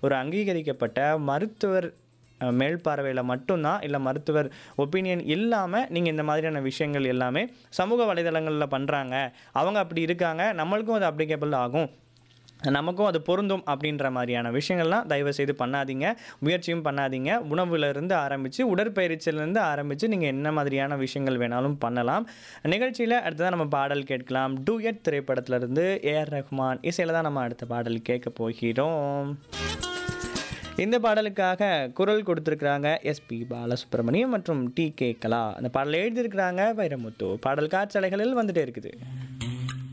ஒரு அங்கீகரிக்கப்பட்ட மருத்துவர் அஹ், மேல்பார்வையில் மட்டும்தான் இல்லை மருத்துவர் ஒப்பீனியன் இல்லாமல் நீங்கள் இந்த மாதிரியான விஷயங்கள் எல்லாமே சமூக வலைதளங்களில் பண்ணுறாங்க அவங்க அப்படி இருக்காங்க நம்மளுக்கும் அது அப்ளிகபிள் ஆகும் நமக்கும் அது பொருந்தும் அப்படின்ற மாதிரியான விஷயங்கள்லாம் தயவு செய்து பண்ணாதீங்க முயற்சியும் பண்ணாதீங்க உணவுலேருந்து ஆரம்பித்து உடற்பயிற்சியிலேருந்து ஆரம்பித்து நீங்கள் என்ன மாதிரியான விஷயங்கள் வேணாலும் பண்ணலாம் நிகழ்ச்சியில் அடுத்ததான் நம்ம பாடல் கேட்கலாம் டூயட் திரைப்படத்திலிருந்து ஏஆர் ரஹ்மான் இசையில் தான் நம்ம அடுத்த பாடல் கேட்க போகிறோம் இந்த பாடலுக்காக குரல் கொடுத்துருக்குறாங்க எஸ்பி பாலசுப்ரமணியம் மற்றும் டி கே கலா அந்த பாடலை எழுதியிருக்கிறாங்க வைரமுத்து பாடல் காட்சலைகளில் வந்துட்டே இருக்குது